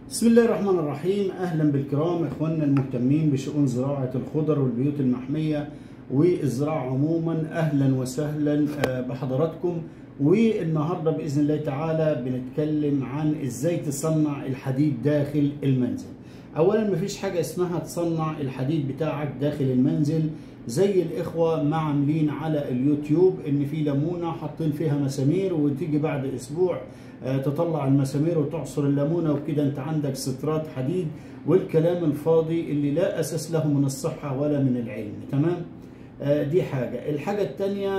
بسم الله الرحمن الرحيم اهلا بالكرام اخواننا المهتمين بشؤون زراعه الخضر والبيوت المحميه والزراعه عموما اهلا وسهلا بحضراتكم والنهارده باذن الله تعالى بنتكلم عن ازاي تصنع الحديد داخل المنزل اولا مفيش حاجه اسمها تصنع الحديد بتاعك داخل المنزل زي الاخوه ما عاملين على اليوتيوب ان في ليمونه حاطين فيها مسامير وتيجي بعد اسبوع تطلع المسامير وتعصر الليمونه وكده انت عندك سترات حديد والكلام الفاضي اللي لا اساس له من الصحه ولا من العلم تمام دي حاجه الحاجه الثانيه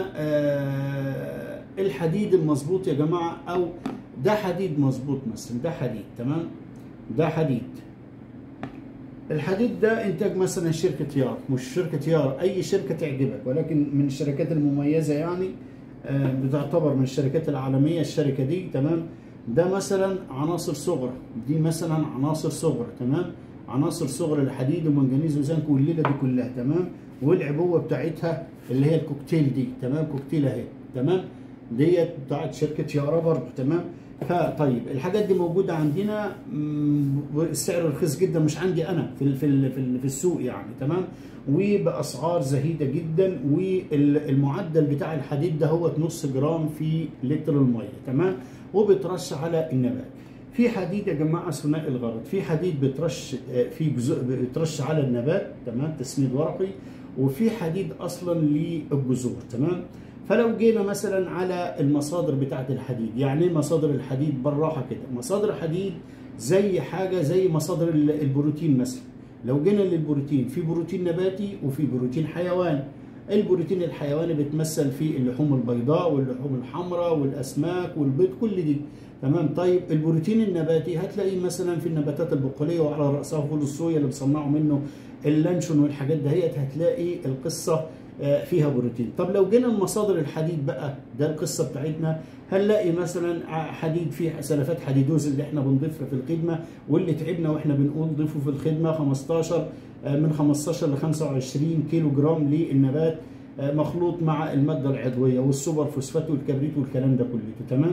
الحديد المظبوط يا جماعه او ده حديد مظبوط مثلا ده حديد تمام ده حديد الحديد ده انتاج مثلا شركه يار مش شركه يار اي شركه تعجبك ولكن من الشركات المميزه يعني بتعتبر من الشركات العالميه الشركه دي تمام ده مثلا عناصر صغرى دي مثلا عناصر صغرى تمام عناصر صغرى الحديد ومنجنيز وزنك والليله دي كلها تمام والعبوه بتاعتها اللي هي الكوكتيل دي تمام كوكتيل اهي تمام ديت بتاعت شركه يارا برضه تمام فطيب الحاجات دي موجوده عندنا والسعر رخيص جدا مش عندي انا في في في السوق يعني تمام وباسعار زهيده جدا والمعدل بتاع الحديد ده هو نص جرام في لتر الميه تمام وبترش على النبات في حديد يا جماعه ثنائي الغرض في حديد بترش في جزء بترش على النبات تمام تسميد ورقي وفي حديد اصلا للجذور تمام فلو جينا مثلا على المصادر بتاعه الحديد يعني ايه مصادر الحديد بالراحه كده مصادر الحديد زي حاجه زي مصادر البروتين مثلا لو جينا للبروتين في بروتين نباتي وفي بروتين حيواني البروتين الحيواني بيتمثل في اللحوم البيضاء واللحوم الحمراء والاسماك والبيض كل دي تمام طيب البروتين النباتي هتلاقيه مثلا في النباتات البقوليه وعلى راسها فول الصويا اللي بيصنعوا منه اللانشون والحاجات دهيت هتلاقي القصه فيها بروتين طب لو جينا لمصادر الحديد بقى ده القصه بتاعتنا هنلاقي مثلا حديد فيه سلفات حديدوز اللي احنا بنضيفها في الخدمه واللي تعبنا واحنا بنقول ضيفوا في الخدمه 15 من 15 ل 25 كيلو جرام للنبات مخلوط مع الماده العضويه والسوبر فوسفات والكبريت والكلام ده كله تمام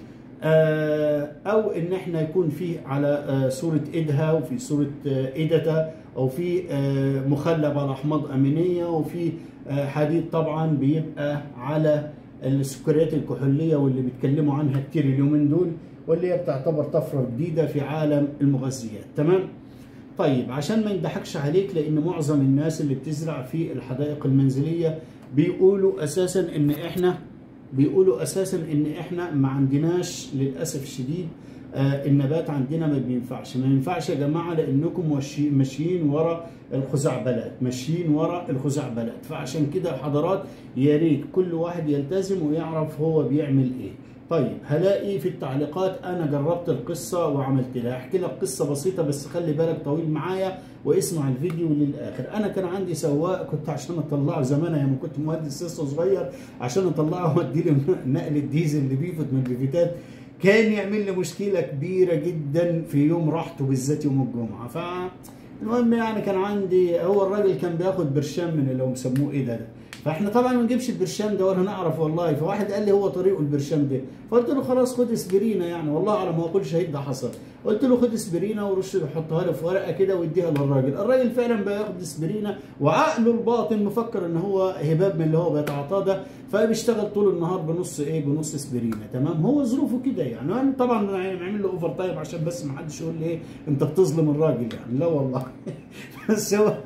او ان احنا يكون في على صوره ايدها وفي صوره ايدتا او في مخلب على احماض امينيه وفي حديد طبعا بيبقى على السكريات الكحوليه واللي بيتكلموا عنها كتير اليومين دول واللي هي بتعتبر طفره جديده في عالم المغذيات تمام طيب عشان ما يضحكش عليك لان معظم الناس اللي بتزرع في الحدائق المنزليه بيقولوا اساسا ان احنا بيقولوا اساسا ان احنا ما عندناش للاسف الشديد آه النبات عندنا ما بينفعش ما ينفعش يا جماعه لانكم ماشيين ورا الخزعبلات ماشيين ورا الخزعبلات فعشان كده حضرات يا ريت كل واحد يلتزم ويعرف هو بيعمل ايه طيب هلاقي في التعليقات انا جربت القصه وعملت لها احكي لك قصه بسيطه بس خلي بالك طويل معايا واسمع الفيديو للاخر انا كان عندي سواق كنت عشان اطلعه زمان ايام كنت مهندس لسه صغير عشان اطلعه وادي له نقل الديزل اللي بيفوت من البيفيتات كان يعمل لي مشكله كبيره جدا في يوم راحته بالذات يوم الجمعه ف المهم يعني كان عندي هو الراجل كان بياخد برشام من اللي هم سموه ايه ده, ده فاحنا طبعا ما نجيبش البرشام ده ولا نعرف والله فواحد قال لي هو طريقه البرشام ده فقلت له خلاص خد اسبرينا يعني والله على ما اقول شهيد ده حصل قلت له خد اسبرينا ورش حطها له في ورقه كده واديها للراجل الراجل فعلا بياخد اسبرينا وعقله الباطن مفكر ان هو هباب من اللي هو بيتعاطاه ده فبيشتغل طول النهار بنص ايه بنص اسبرينا تمام هو ظروفه كده يعني انا طبعا بعمل له اوفر تايم عشان بس ما حدش يقول لي ايه انت بتظلم الراجل يعني لا والله بس هو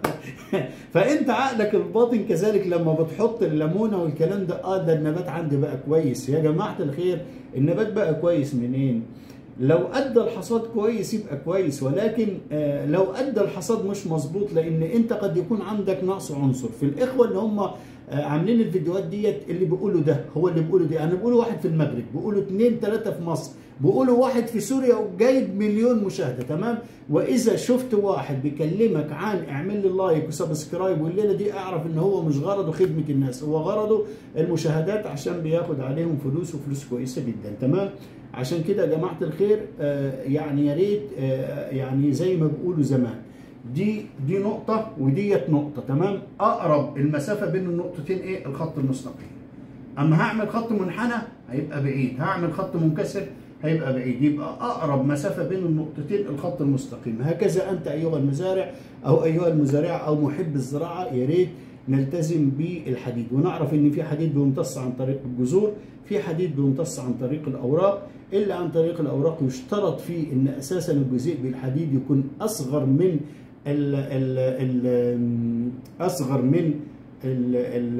فانت عقلك الباطن كذلك لما بتحط الليمونه والكلام ده اه ده النبات عندي بقى كويس يا جماعه الخير النبات بقى كويس منين؟ لو ادى الحصاد كويس يبقى كويس ولكن آه لو ادى الحصاد مش مظبوط لان انت قد يكون عندك نقص عنصر في الاخوه اللي هم آه عاملين الفيديوهات ديت اللي بيقولوا ده هو اللي بيقولوا دي انا بقوله واحد في المغرب بيقولوا اثنين ثلاثه في مصر بيقولوا واحد في سوريا وجايب مليون مشاهده تمام واذا شفت واحد بيكلمك عن اعمل لي لايك وسبسكرايب والليله دي اعرف ان هو مش غرضه خدمه الناس هو غرضه المشاهدات عشان بياخد عليهم فلوس وفلوس كويسه جدا تمام عشان كده يا جماعه الخير آه يعني يا ريت آه يعني زي ما بيقولوا زمان دي دي نقطه وديت نقطه تمام اقرب المسافه بين النقطتين ايه الخط المستقيم اما هعمل خط منحنى هيبقى بعيد هعمل خط منكسر هيبقى بعيد يبقى اقرب مسافه بين النقطتين الخط المستقيم هكذا انت ايها المزارع او ايها المزارع او محب الزراعه يا ريت نلتزم بالحديد ونعرف ان في حديد بيمتص عن طريق الجذور في حديد بيمتص عن طريق الاوراق الا عن طريق الاوراق يشترط فيه ان اساسا الجزيء بالحديد يكون اصغر من ال ال ال اصغر من ال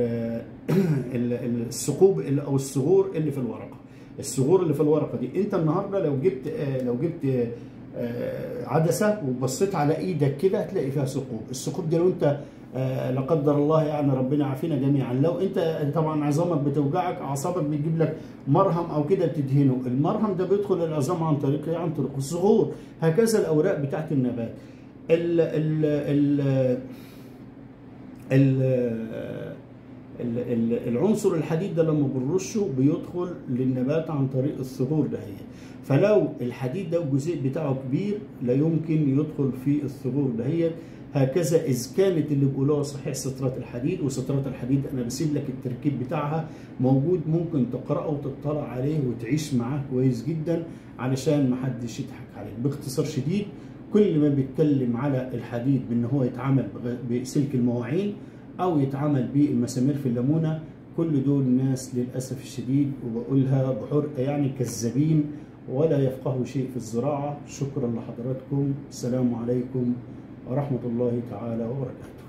ال الثقوب او الصغور اللي في الورقه الصغور اللي في الورقه دي انت النهارده لو جبت لو جبت عدسه وبصيت على ايدك كده هتلاقي فيها ثقوب الثقوب دي لو انت لا قدر الله يعني ربنا يعافينا جميعا لو انت طبعا عظامك بتوجعك اعصابك بتجيب لك مرهم او كده بتدهنه المرهم ده بيدخل العظام عن طريق ايه عن طريق الصغور هكذا الاوراق بتاعت النبات ال ال ال ال العنصر الحديد ده لما بنرشه بيدخل للنبات عن طريق الثغور ده هي فلو الحديد ده الجزيء بتاعه كبير لا يمكن يدخل في الثغور ده هي هكذا اذا كانت اللي بيقولوها صحيح سترات الحديد وسترات الحديد انا بسيب لك التركيب بتاعها موجود ممكن تقراه وتطلع عليه وتعيش معاه كويس جدا علشان ما حدش يضحك عليك باختصار شديد كل ما بيتكلم على الحديد بان هو يتعامل بسلك المواعين او يتعامل بالمسامير في الليمونه كل دول ناس للاسف الشديد وبقولها بحرقه يعني كذابين ولا يفقهوا شيء في الزراعه شكرا لحضراتكم السلام عليكم ورحمه الله تعالى وبركاته